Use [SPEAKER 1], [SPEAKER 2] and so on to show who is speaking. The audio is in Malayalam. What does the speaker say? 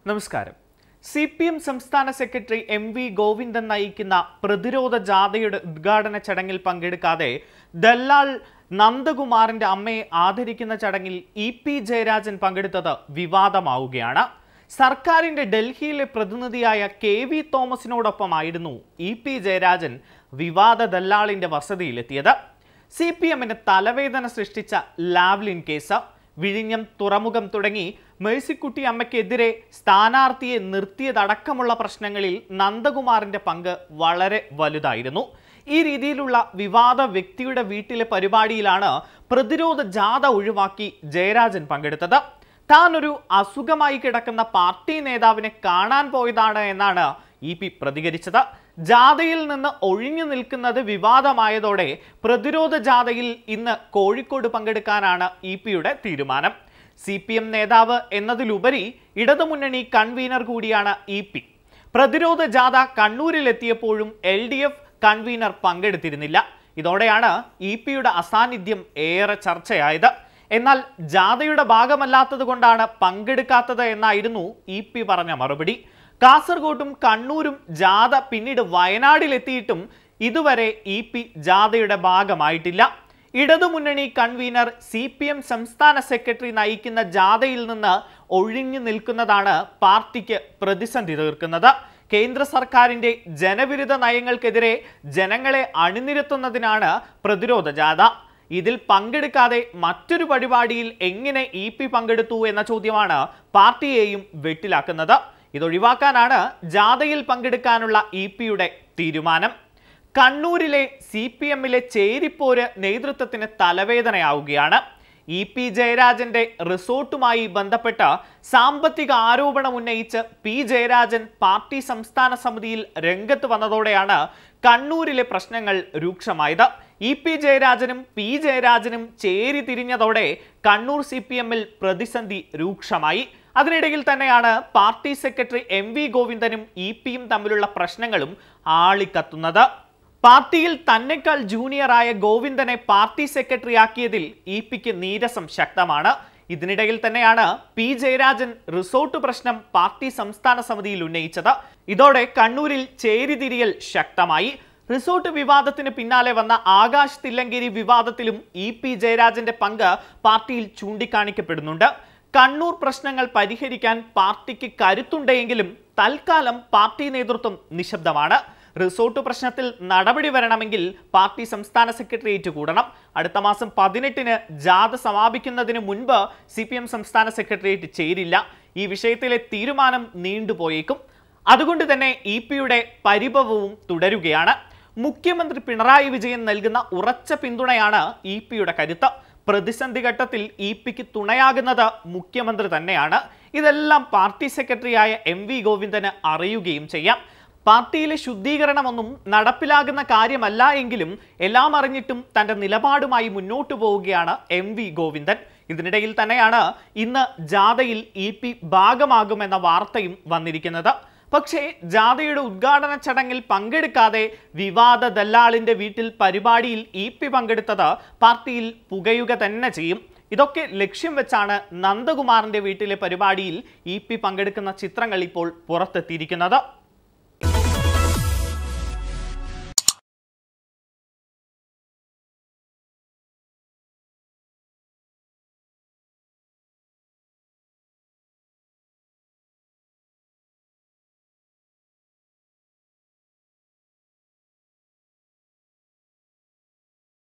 [SPEAKER 1] നമസ്കാരം സി പി എം സംസ്ഥാന സെക്രട്ടറി എം വി ഗോവിന്ദൻ നയിക്കുന്ന പ്രതിരോധ ജാഥയുടെ ഉദ്ഘാടന ചടങ്ങിൽ പങ്കെടുക്കാതെ ദല്ലാൽ നന്ദകുമാറിന്റെ അമ്മയെ ആദരിക്കുന്ന ചടങ്ങിൽ ഇ പി ജയരാജൻ പങ്കെടുത്തത് വിവാദമാവുകയാണ് സർക്കാരിന്റെ ഡൽഹിയിലെ പ്രതിനിധിയായ കെ വി തോമസിനോടൊപ്പമായിരുന്നു ഇ പി ജയരാജൻ വിവാദ ദല്ലാളിന്റെ വസതിയിലെത്തിയത് സി പി എമ്മിന് തലവേദന സൃഷ്ടിച്ച ലാവ്ലിൻ കേസ് വിഴിഞ്ഞം തുറമുഖം തുടങ്ങി മേഴ്സിക്കുട്ടി അമ്മയ്ക്കെതിരെ സ്ഥാനാർത്ഥിയെ നിർത്തിയതടക്കമുള്ള പ്രശ്നങ്ങളിൽ നന്ദകുമാറിന്റെ പങ്ക് വളരെ വലുതായിരുന്നു ഈ രീതിയിലുള്ള വിവാദ വ്യക്തിയുടെ വീട്ടിലെ പരിപാടിയിലാണ് പ്രതിരോധ ജാഥ ഒഴിവാക്കി ജയരാജൻ പങ്കെടുത്തത് താൻ ഒരു അസുഖമായി കിടക്കുന്ന പാർട്ടി നേതാവിനെ കാണാൻ പോയതാണ് എന്നാണ് ഇ പി പ്രതികരിച്ചത് ജാഥയിൽ നിന്ന് ഒഴിഞ്ഞു നിൽക്കുന്നത് വിവാദമായതോടെ പ്രതിരോധ ജാഥയിൽ ഇന്ന് കോഴിക്കോട് പങ്കെടുക്കാനാണ് ഇ പിയുടെ തീരുമാനം സി പി എം നേതാവ് എന്നതിലുപരി ഇടതുമുന്നണി കൺവീനർ കൂടിയാണ് ഇ പി പ്രതിരോധ ജാഥ കണ്ണൂരിലെത്തിയപ്പോഴും എൽ ഡി എഫ് കൺവീനർ പങ്കെടുത്തിരുന്നില്ല ഇതോടെയാണ് ഇ പിയുടെ അസാന്നിധ്യം ഏറെ ചർച്ചയായത് എന്നാൽ ജാഥയുടെ ഭാഗമല്ലാത്തത് കൊണ്ടാണ് പങ്കെടുക്കാത്തത് എന്നായിരുന്നു ഇ പി പറഞ്ഞ മറുപടി കാസർഗോട്ടും കണ്ണൂരും ജാഥ പിന്നീട് വയനാടിലെത്തിയിട്ടും ഇതുവരെ ഇ പി ജാഥയുടെ ഭാഗമായിട്ടില്ല ഇടതുമുന്നണി കൺവീനർ സി പി എം സംസ്ഥാന സെക്രട്ടറി നയിക്കുന്ന ജാഥയിൽ നിന്ന് ഒഴിഞ്ഞു നിൽക്കുന്നതാണ് പാർട്ടിക്ക് പ്രതിസന്ധി തീർക്കുന്നത് കേന്ദ്ര സർക്കാരിന്റെ ജനവിരുദ്ധ നയങ്ങൾക്കെതിരെ ജനങ്ങളെ അണിനിരത്തുന്നതിനാണ് പ്രതിരോധ ജാഥ ഇതിൽ പങ്കെടുക്കാതെ മറ്റൊരു പരിപാടിയിൽ എങ്ങനെ ഇ പി പങ്കെടുത്തു എന്ന ചോദ്യമാണ് പാർട്ടിയെയും വെട്ടിലാക്കുന്നത് ഇതൊഴിവാക്കാനാണ് ജാഥയിൽ പങ്കെടുക്കാനുള്ള ഇ പിയുടെ തീരുമാനം കണ്ണൂരിലെ സി പി എമ്മിലെ ചേരിപ്പോര് നേതൃത്വത്തിന് തലവേദനയാവുകയാണ് ഇ പി ജയരാജന്റെ റിസോർട്ടുമായി ബന്ധപ്പെട്ട സാമ്പത്തിക ആരോപണം ഉന്നയിച്ച് പി ജയരാജൻ പാർട്ടി സംസ്ഥാന സമിതിയിൽ രംഗത്ത് വന്നതോടെയാണ് കണ്ണൂരിലെ പ്രശ്നങ്ങൾ രൂക്ഷമായത് ഇ പി ജയരാജനും പി ജയരാജനും ചേരി തിരിഞ്ഞതോടെ കണ്ണൂർ സി പി എമ്മിൽ പ്രതിസന്ധി രൂക്ഷമായി അതിനിടയിൽ തന്നെയാണ് പാർട്ടി സെക്രട്ടറി എം വി ഗോവിന്ദനും ഇ പിയും തമ്മിലുള്ള പ്രശ്നങ്ങളും ആളിക്കത്തുന്നത് പാർട്ടിയിൽ തന്നെക്കാൾ ജൂനിയറായ ഗോവിന്ദനെ പാർട്ടി സെക്രട്ടറി ആക്കിയതിൽ ഇ പിക്ക് നീരസം ശക്തമാണ് ഇതിനിടയിൽ തന്നെയാണ് പി ജയരാജൻ റിസോർട്ട് പ്രശ്നം പാർട്ടി സംസ്ഥാന സമിതിയിൽ ഉന്നയിച്ചത് ഇതോടെ കണ്ണൂരിൽ ചേരിതിരിയൽ ശക്തമായി റിസോർട്ട് വിവാദത്തിന് പിന്നാലെ വന്ന ആകാശ് തില്ലങ്കേരി വിവാദത്തിലും ഇ പി ജയരാജന്റെ പങ്ക് പാർട്ടിയിൽ ചൂണ്ടിക്കാണിക്കപ്പെടുന്നുണ്ട് കണ്ണൂർ പ്രശ്നങ്ങൾ പരിഹരിക്കാൻ പാർട്ടിക്ക് കരുത്തുണ്ടെങ്കിലും തൽക്കാലം പാർട്ടി നേതൃത്വം നിശബ്ദമാണ് റിസോർട്ട് പ്രശ്നത്തിൽ നടപടി വരണമെങ്കിൽ പാർട്ടി സംസ്ഥാന സെക്രട്ടേറിയറ്റ് കൂടണം അടുത്ത മാസം പതിനെട്ടിന് ജാഥ സമാപിക്കുന്നതിന് മുൻപ് സി പി എം സംസ്ഥാന സെക്രട്ടേറിയറ്റ് ചേരില്ല ഈ വിഷയത്തിലെ തീരുമാനം നീണ്ടുപോയേക്കും അതുകൊണ്ട് തന്നെ ഇ പിയുടെ പരിഭവവും തുടരുകയാണ് മുഖ്യമന്ത്രി പിണറായി വിജയൻ നൽകുന്ന ഉറച്ച പിന്തുണയാണ് ഇ പിയുടെ കരുത്ത് പ്രതിസന്ധി ഘട്ടത്തിൽ ഇ പിക്ക് തുണയാകുന്നത് മുഖ്യമന്ത്രി തന്നെയാണ് ഇതെല്ലാം പാർട്ടി സെക്രട്ടറിയായ എം വി ഗോവിന്ദന് അറിയുകയും ചെയ്യാം പാർട്ടിയിലെ ശുദ്ധീകരണമൊന്നും നടപ്പിലാകുന്ന കാര്യമല്ല എങ്കിലും എല്ലാം അറിഞ്ഞിട്ടും തന്റെ നിലപാടുമായി മുന്നോട്ടു പോവുകയാണ് എം വി ഗോവിന്ദൻ ഇതിനിടയിൽ തന്നെയാണ് ഇന്ന് ജാഥയിൽ ഇ പി ഭാഗമാകുമെന്ന വാർത്തയും വന്നിരിക്കുന്നത് പക്ഷേ ജാഥയുടെ ഉദ്ഘാടന ചടങ്ങിൽ പങ്കെടുക്കാതെ വിവാദ ദല്ലാളിന്റെ വീട്ടിൽ പരിപാടിയിൽ ഇ പി പങ്കെടുത്തത് പാർട്ടിയിൽ പുകയുക തന്നെ ചെയ്യും ഇതൊക്കെ ലക്ഷ്യം വെച്ചാണ് നന്ദകുമാറിന്റെ വീട്ടിലെ പരിപാടിയിൽ ഇ പി പങ്കെടുക്കുന്ന ചിത്രങ്ങൾ ഇപ്പോൾ പുറത്തെത്തിയിരിക്കുന്നത്